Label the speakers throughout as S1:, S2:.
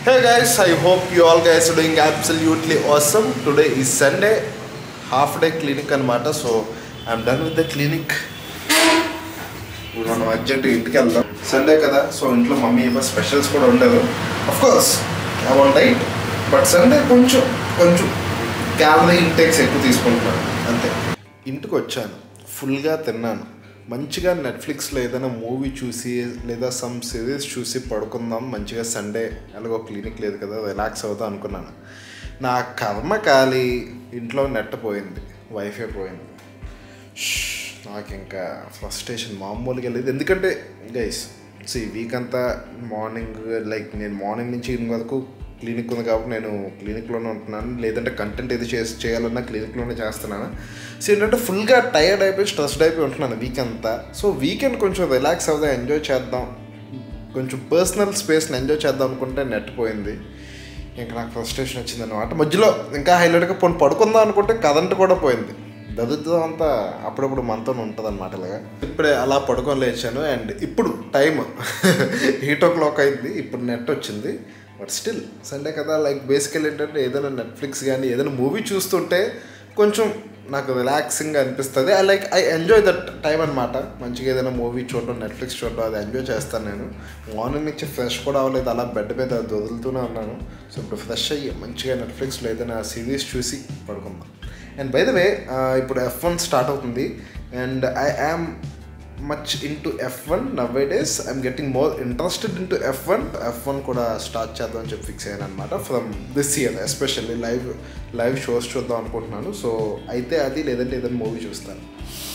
S1: Hey guys, I hope you all guys are doing absolutely awesome. Today is Sunday, half day clinic అనమాట so I'm done with the clinic ఇప్పుడు మనం urgent ఇంటికి వెళ్దాం Sunday కదా so ఇంట్లో mummy ఏమో specials కూడా ఉండదు of course I want diet but Sunday కొంచెం కొంచెం క్యాలరీ ఇంటెక్స్ ఎక్కువ తీసుకుంటున్నాను అంతే ఇంటికి వచ్చాను ఫుల్గా తిన్నాను మంచిగా నెట్ఫ్లిక్స్లో ఏదైనా మూవీ చూసి లేదా సమ్ సిరీస్ చూసి పడుకుందాం మంచిగా సండే అలాగో క్లినిక్ లేదు కదా రిలాక్స్ అవుదాం అనుకున్నాను నా కర్మ కాలి ఇంట్లో నెట్ పోయింది వైఫై పోయింది ష్, నాకు ఇంకా ఫ్రస్ట్రేషన్ మామూలుగా లేదు ఎందుకంటే గైస్ సి వీక్ అంతా మార్నింగ్ లైక్ నేను మార్నింగ్ నుంచి ఈవినింగ్ వరకు క్లినిక్ ఉంది కాబట్టి నేను క్లినిక్లోనే ఉంటున్నాను లేదంటే కంటెంట్ ఏది చేసి చేయాలన్నా క్లినిక్లోనే చేస్తున్నాను సో ఏంటంటే ఫుల్గా టైర్డ్ అయిపోయి స్ట్రెస్డ్ అయిపోయి ఉంటున్నాను వీక్ అంతా సో వీకెండ్ కొంచెం రిలాక్స్ అవుదాం ఎంజాయ్ చేద్దాం కొంచెం పర్సనల్ స్పేస్ని ఎంజాయ్ చేద్దాం అనుకుంటే నెట్ పోయింది ఇంకా నాకు ఫ్రస్ట్రేషన్ వచ్చింది అనమాట మధ్యలో ఇంకా హైలైట్గా పోనీ పడుకుందాం అనుకుంటే కరెంట్ కూడా పోయింది దరిద్రం అంతా అప్పుడప్పుడు మనతో ఉంటుంది అనమాట ఇలాగా ఇప్పుడే అలా పడుకొని లేచాను అండ్ ఇప్పుడు టైం ఎయిట్ ఓ క్లాక్ అయింది ఇప్పుడు నెట్ వచ్చింది బట్ స్టిల్ సండే కదా లైక్ బేసికల్ ఏంటంటే ఏదైనా నెట్ఫ్లిక్స్ కానీ ఏదైనా మూవీ చూస్తుంటే కొంచెం నాకు రిలాక్సింగ్ అనిపిస్తుంది I like I enjoy that time అనమాట మంచిగా ఏదైనా మూవీ చూడడం నెట్ఫ్లిక్స్ చూడడం అది ఎంజాయ్ చేస్తాను నేను మార్నింగ్ నుంచి ఫ్రెష్ కూడా అవ్వలేదు అలా బెడ్ మీద వదులుతూనే ఉన్నాను సో ఇప్పుడు ఫ్రెష్ అయ్యి మంచిగా నెట్ఫ్లిక్స్లో ఏదైనా సిరీస్ చూసి పడుకుందాం అండ్ బై ద వే ఇప్పుడు ఎఫ్ వన్ స్టార్ట్ అవుతుంది and I am much into F one nowadays I'm getting more interested into F one F one కూడా స్టార్ట్ చేద్దాం అని చెప్పి ఫిక్స్ అయ్యాను అనమాట from this year especially live live shows చూద్దాం అనుకుంటున్నాను so అయితే అది లేదంటే ఏదైనా మూవీ చూస్తాను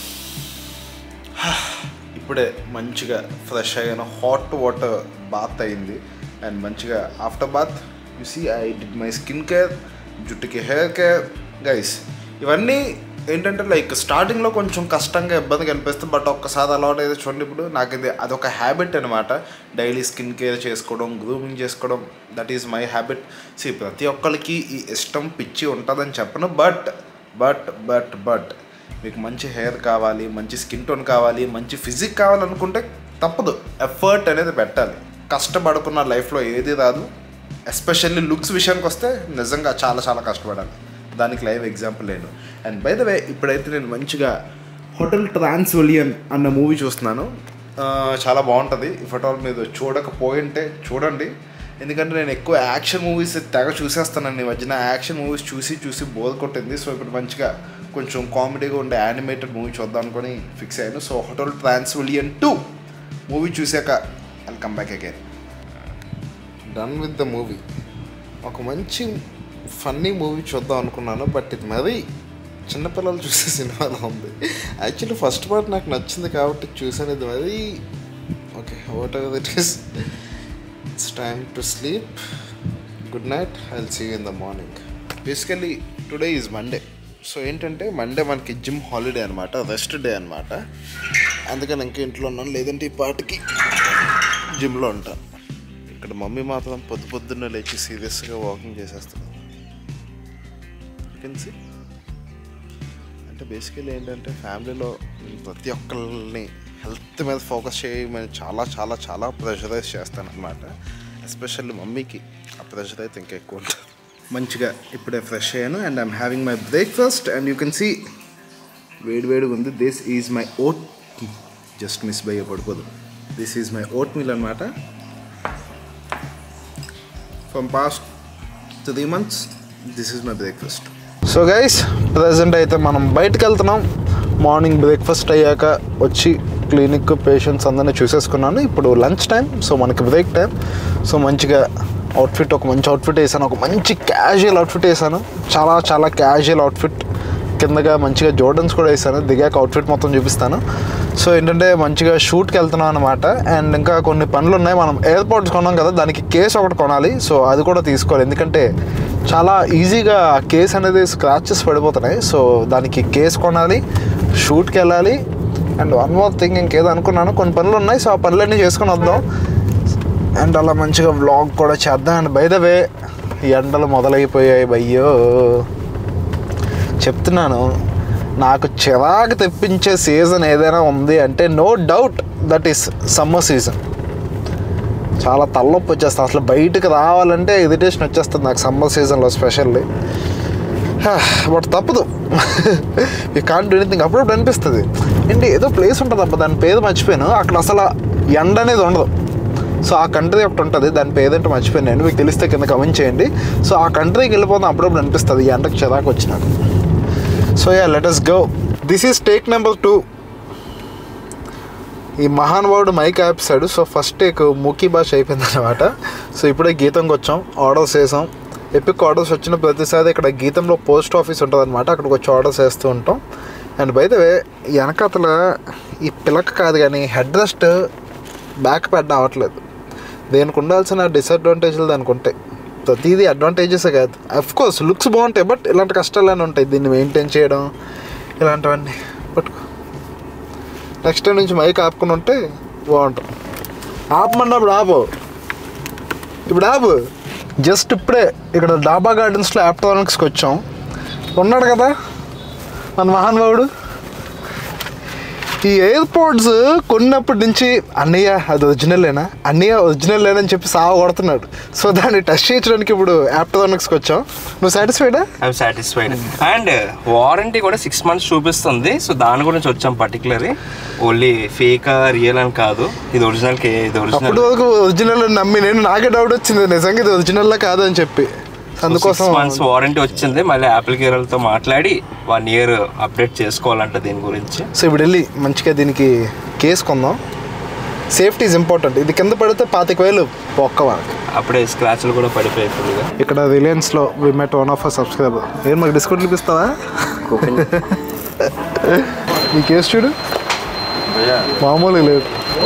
S1: ఇప్పుడే మంచిగా ఫ్రెష్ అయ్యాను హాట్ వాటర్ బాత్ అయింది అండ్ మంచిగా after bath you see I did my skin care జుట్టుకి హెయిర్ కేర్ గైస్ ఇవన్నీ ఏంటంటే లైక్ స్టార్టింగ్లో కొంచెం కష్టంగా ఇబ్బందిగా అనిపిస్తుంది బట్ ఒక్కసారి అలవాటు అయితే చూడండి ఇప్పుడు నాకు ఇది అదొక హ్యాబిట్ అనమాట డైలీ స్కిన్ కేర్ చేసుకోవడం గ్రూమింగ్ చేసుకోవడం that is my habit see ప్రతి ఒక్కరికి ఈ ఇష్టం పిచ్చి ఉంటుందని చెప్పను బట్ బట్ బట్ బట్ మీకు మంచి హెయిర్ కావాలి మంచి స్కిన్ టోన్ కావాలి మంచి ఫిజిక్ కావాలనుకుంటే తప్పదు ఎఫర్ట్ అనేది పెట్టాలి కష్టపడుకున్న లైఫ్లో ఏది రాదు ఎస్పెషల్లీ లుక్స్ విషయానికి వస్తే నిజంగా చాలా చాలా కష్టపడాలి దానికి లైవ్ ఎగ్జాంపుల్ నేను అండ్ బై ద వే ఇప్పుడైతే నేను మంచిగా హోటల్ ట్రాన్స్వలియన్ అన్న మూవీ చూస్తున్నాను ఆ, చాలా బాగుంటుంది ఇఫ్ అట్ ఆల్ మీరు చూడకపోయింటే చూడండి ఎందుకంటే నేను ఎక్కువ యాక్షన్ మూవీస్ తెగ చూసేస్తానండి ఈ మధ్యన యాక్షన్ మూవీస్ చూసి చూసి బోర్ కొట్టింది సో ఇప్పుడు మంచిగా కొంచెం కామెడీగా ఉండే యానిమేటెడ్ మూవీ చూద్దాం అనుకొని ఫిక్స్ అయ్యాను so hotel Transylvania two movie చూసాక I'll come back again done with the movie ఒక మంచి ఫన్నీ మూవీ చూద్దాం అనుకున్నాను బట్ ఇది మరీ చిన్నపిల్లలు చూసే సినిమాలో ఉంది యాక్చువల్లీ ఫస్ట్ పార్ట్ నాకు నచ్చింది కాబట్టి చూసాను ఇది మరీ okay whatever it is it's time to sleep good night I see in the morning basically today is Monday so ఏంటంటే మండే మనకి జిమ్ హాలిడే అనమాట రెస్ట్ డే అనమాట అందుకని ఇంకా ఇంట్లో ఉన్నాను లేదంటే ఈ పాటికి జిమ్లో ఉంటాను ఇక్కడ మమ్మీ మాత్రం పొద్దు పొద్దున్న లేచి సీరియస్గా వాకింగ్ చేసేస్తుంది కెన్సీ అంటే బేసికలీ ఏంటంటే ఫ్యామిలీలో ప్రతి ఒక్కరిని హెల్త్ మీద ఫోకస్ చేయమని చాలా చాలా చాలా ప్రెషరైజ్ చేస్తాను అనమాట ఎస్పెషల్లీ మమ్మీకి ఆ ప్రెషర్ అయితే ఇంకా ఎక్కువ ఉంటుంది మంచిగా ఇప్పుడే ఫ్రెష్ అయ్యాను and I'm having my breakfast and you can see వేడి వేడిగా ఉంది this is my oat just miss by పడిపోదు this is my oatmeal అనమాట from past three months this is my breakfast so guys present అయితే మనం బయటకు వెళ్తున్నాం morning breakfast అయ్యాక వచ్చి క్లినిక్ పేషెంట్స్ అందరినీ చూసేసుకున్నాను ఇప్పుడు లంచ్ టైం సో మనకి బ్రేక్ టైం సో మంచిగా అవుట్ఫిట్ ఒక మంచి అవుట్ఫిట్ వేసాను ఒక మంచి క్యాజువల్ అవుట్ఫిట్ వేసాను చాలా చాలా క్యాజువల్ అవుట్ఫిట్ కిందగా మంచిగా జోర్డన్స్ కూడా వేసాను దిగాక అవుట్ఫిట్ మొత్తం చూపిస్తాను సో ఏంటంటే మంచిగా షూట్కి వెళ్తున్నాం అనమాట అండ్ ఇంకా కొన్ని పనులు ఉన్నాయి మనం ఎయిర్పోర్ట్స్ కొన్నాం కదా దానికి కేస్ ఒకటి కొనాలి సో అది కూడా తీసుకోవాలి ఎందుకంటే చాలా ఈజీగా కేస్ అనేది స్క్రాచెస్ పడిపోతున్నాయి సో దానికి కేస్ కొనాలి షూట్కి వెళ్ళాలి అండ్ వన్ మోర్ థింగ్ ఇంకేదో అనుకున్నాను కొన్ని పనులు ఉన్నాయి సో ఆ పనులన్నీ చేసుకొని వద్దాం అండ్ అలా మంచిగా వ్లాగ్ కూడా చేద్దాం అండ్ బై ద వే ఎండలు మొదలైపోయాయి భయ్యో చెప్తున్నాను నాకు చిరాకు తెప్పించే సీజన్ ఏదైనా ఉంది అంటే no doubt that is summer season
S2: చాలా తలనొప్పి వచ్చేస్తుంది అసలు బయటకు రావాలంటే ఇరిటేషన్ వచ్చేస్తుంది నాకు సమ్మర్ సీజన్లో స్పెషల్లీ బట్ తప్పదు ఈ కాంట్ ఎనీథింగ్ అప్పుడప్పుడు అనిపిస్తుంది ఏంటి ఏదో ప్లేస్ ఉంటుంది అబ్బా దాని పేరు మర్చిపోయాను అక్కడ అసలు ఎండ అనేది ఉండదు సో ఆ కంట్రీ ఒకటి ఉంటుంది దాని పేరేంటో మర్చిపోయాను నేను మీకు తెలిస్తే కింద కమెంట్ చేయండి సో ఆ కంట్రీకి వెళ్ళిపోతాం అప్పుడప్పుడు అనిపిస్తుంది ఈ ఎండకు చిరాకు వచ్చినాక so ya let us go this is take number two ఈ మహానుభావుడు మైక్ ఆపేశాడు సో ఫస్ట్ టేక్ మూకీ భాష అయిపోయింది అనమాట సో ఇప్పుడే గీతంకి వచ్చాం ఆర్డర్స్ చేసాం ఎపిక్ ఆర్డర్స్ వచ్చిన ప్రతిసారి ఇక్కడ గీతంలో పోస్ట్ ఆఫీస్ ఉంటుంది అనమాట అక్కడికి వచ్చి ఆర్డర్స్ వేస్తూ ఉంటాం అండ్ బై ద వే వెనకతల ఈ పిలక కాదు కానీ హెడ్ రెస్ట్ బ్యాక్ పెడ్ అవ్వట్లేదు దేనికి ఉండాల్సిన డిసడ్వాంటేజ్లు దానికి ఉంటాయి ప్రతిదీ అడ్వాంటేజెస్ కాదు అఫ్ కోర్స్ లుక్స్ బాగుంటాయి బట్ ఇలాంటి కష్టాలన్నీ ఉంటాయి దీన్ని మెయింటైన్ చేయడం ఇలాంటివన్నీ పట్టుకో నెక్స్ట్ టైం నుంచి మైక్ ఆపుకుని ఉంటే బాగుంటుంది ఆపమన్నప్పుడు ఆపు ఇప్పుడు ఆపు జస్ట్ ఇప్పుడే ఇక్కడ డాబా గార్డెన్స్లో ఆప్టానిక్స్కి వచ్చాం ఉన్నాడు కదా మన మహానుభావుడు ఈ ఎయిర్పోర్ట్స్ కొన్నప్పటి నుంచి అన్నయ్య అది ఒరిజినల్లేనా అన్నయ్య ఒరిజినల్ లేనని చెప్పి సావ కొడుతున్నాడు సో దాన్ని టెస్ట్ చేయించడానికి ఇప్పుడు ఆప్టానిక్స్కి వచ్చాం నువ్వు సాటిస్ఫైడా
S3: ఐఎమ్ సాటిస్ఫైడ్ అండ్ వారంటీ కూడా సిక్స్ మంత్స్ చూపిస్తుంది సో దాని గురించి వచ్చాం పర్టికులర్లీ ఓన్లీ ఫేక్ రియల్ అని కాదు ఇది ఒరిజినల్ కే ఇది
S2: అప్పటి
S3: ఒరిజినల్
S2: వరకు ఒరిజినల్ అని నమ్మి నేను నాకే డౌట్ వచ్చింది నిజంగా ఇది ఒరిజినల్లా కాదని చెప్పి అందుకోసం
S3: సిక్స్ మంత్స్ వారంటీ వచ్చింది మళ్ళీ యాపిల్ కేరళతో మాట్లాడి వన్ ఇయర్ అప్డేట్ చేసుకోవాలంట దీని గురించి
S2: సో ఇప్పుడు వెళ్ళి మంచిగా దీనికి కేసు కొందాం సేఫ్టీ ఇస్ ఇంపార్టెంట్ ఇది కింద పడితే పాతిక వేలు పొక్క వాళ్ళకి
S3: అప్పుడే స్క్రాచ్లు కూడా పడిపోయాయి ఫుల్గా
S2: ఇక్కడ రిలయన్స్లో we met one of a subscriber ఏం మాకు డిస్కౌంట్ ఇప్పిస్తావా ఈ కేసు చూడు మామూలు లేదు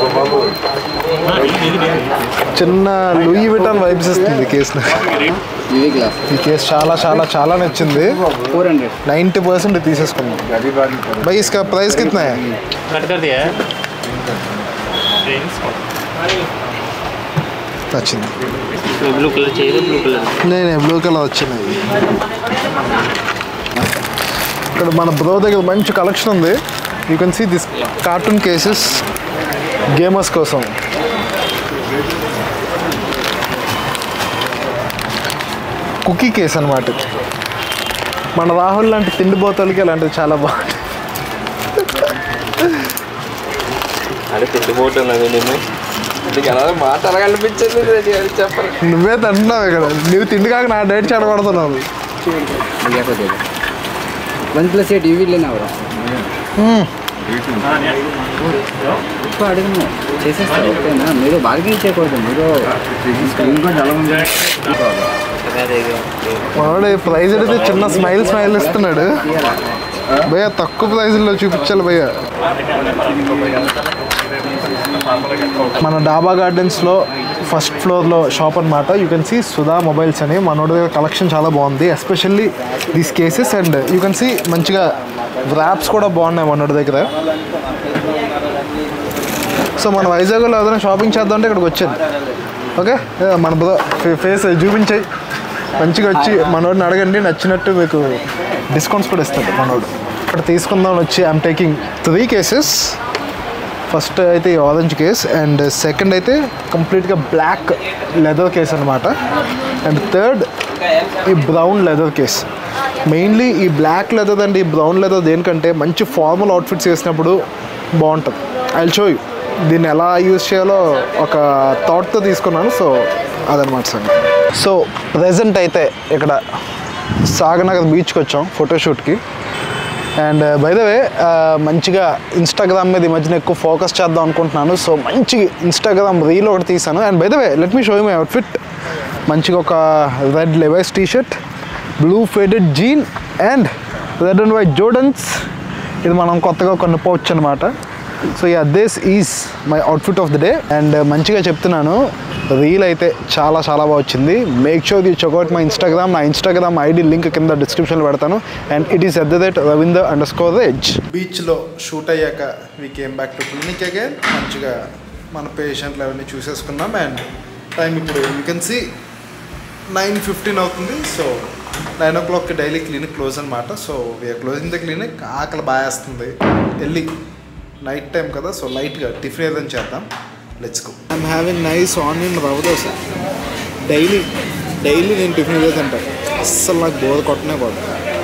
S2: చిన్న లూయి విటాన్ వైబ్స్ ఇస్తుంది కేసు
S4: యూవీ గ్లాస్
S2: ఈ కేసు చాలా చాలా చాలా నచ్చింది
S4: फोर हंड्रेड
S2: నైంటీ పర్సెంట్ తీసేసుకున్నాం भाई इसका प्राइस कितना है
S5: कट कर दिया है
S2: నచ్చింది
S5: ब्लू कलर चाहिए ब्लू कलर
S2: నేను బ్లూ కలర్ వచ్చినాయి ఇక్కడ మన బ్రో దగ్గర మంచి కలెక్షన్ ఉంది you can see this cartoon cases gamers కోసం కుకీ కేస్ అనమాట మన రాహుల్ లాంటి తిండిపోతలకి అలాంటివి చాలా బాగుంటాయి
S3: అంటే తిండిపోతున్నది నేను నీకు ఎలా మాట అనిపించింది చెప్పరు
S2: నువ్వే తింటున్నావు ఇక్కడ నువ్వు తిండి కాక నా డైట్ చెడగొడుతున్నావు
S4: भैया को दे दो वन प्लस एट यूवी लेना हो ఎక్కువ అడిగిన చేసేస్తారు ఓకేనా మీరు బార్గెన్ చేయకూడదు మీరు స్క్రీన్ కూడా చాలా మంది
S2: మనోడు ప్రైజ్ అడిగితే చిన్న స్మైల్ స్మైల్ ఇస్తున్నాడు భయ్య తక్కువ ప్రైజ్లో చూపించాలి భయ్య మన డాబా గార్డెన్స్లో ఫస్ట్ ఫ్లోర్లో షాప్ అనమాట you can see Sudha mobiles అని మనోడి దగ్గర కలెక్షన్ చాలా బాగుంది especially these cases and you can see మంచిగా ర్యాప్స్ కూడా బాగున్నాయి మనోడి దగ్గర సో మన వైజాగ్లో ఏదైనా షాపింగ్ చేద్దాం అంటే ఇక్కడికి వచ్చాను ఓకే ఏ, మన బ్రో ఫేస్ చూపించాయి మంచిగా వచ్చి మనోడిని అడగండి నచ్చినట్టు మీకు డిస్కౌంట్స్ కూడా ఇస్తాడు మనోడు ఇక్కడ తీసుకుందాం వచ్చి I'm taking three cases first అయితే ఈ ఆరెంజ్ కేస్ అండ్ సెకండ్ అయితే కంప్లీట్గా బ్లాక్ లెదర్ కేస్ అనమాట అండ్ థర్డ్ ఈ బ్రౌన్ లెదర్ కేస్ మెయిన్లీ ఈ బ్లాక్ లెదర్ అండ్ ఈ బ్రౌన్ లెదర్ దేనికంటే మంచి ఫార్మల్ అవుట్ఫిట్స్ వేసినప్పుడు బాగుంటుంది ఐ షో యూ దీన్ని ఎలా యూజ్ చేయాలో ఒక థాట్తో తీసుకున్నాను సో అదనమాట సంగతి సో ప్రజెంట్ అయితే ఇక్కడ సాగనగర్ బీచ్కి వచ్చాం ఫోటోషూట్కి అండ్ బై ద వే మంచిగా ఇన్స్టాగ్రామ్ మీద ఈ మధ్యన ఎక్కువ ఫోకస్ చేద్దాం అనుకుంటున్నాను సో మంచి ఇన్స్టాగ్రామ్ రీల్ ఒకటి తీసాను and by the way let me show my outfit మంచిగా ఒక red Levi's T shirt blue faded jean and red and white Jordans ఇది మనం కొత్తగా కొన్ని పౌచ్ అనమాట so ya this is my outfit of the day and మంచిగా చెప్తున్నాను reel అయితే చాలా చాలా బాగా వచ్చింది make sure you check out my Instagram నా ఇన్స్టాగ్రామ్ ఐడి లింక్ కింద డిస్క్రిప్షన్లో పెడతాను and it is at the rate Ravinder underscore rage బీచ్లో షూట్ అయ్యాక we came back to clinic again మంచిగా మన పేషెంట్లు అవన్నీ చూసేసుకున్నాం అండ్ టైం ఇప్పుడు you can see nine fifteen అవుతుంది సో నైన్ ఓ క్లాక్కి డైలీ క్లినిక్ క్లోజ్ అనమాట so we're closing the clinic ఆకలి బాగా వేస్తుంది వెళ్ళి నైట్ టైం కదా సో లైట్గా టిఫిన్ ఏదైనా చేద్దాం
S1: let's go
S2: I'm having nice onion rava dosa daily daily నేను టిఫిన్ ఇదే తింటాను అస్సలు నాకు బోధ కొట్టనే కొట్ట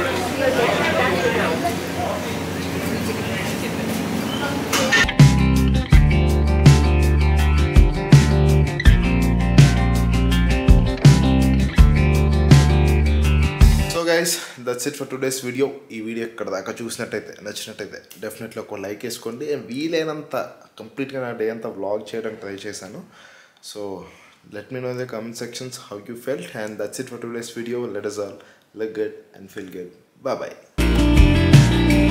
S1: so guys that's it for today's video ఈ వీడియో ఇక్కడ దాకా చూసినట్టయితే నచ్చినట్టయితే డెఫినెట్లీ ఒక లైక్ వేసుకోండి And వీలైనంత కంప్లీట్గా నా డే అంతా వ్లాగ్ చేయడానికి ట్రై చేశాను so let me know the comment sections how you felt and that's it for today's video let us all look good and feel good bye bye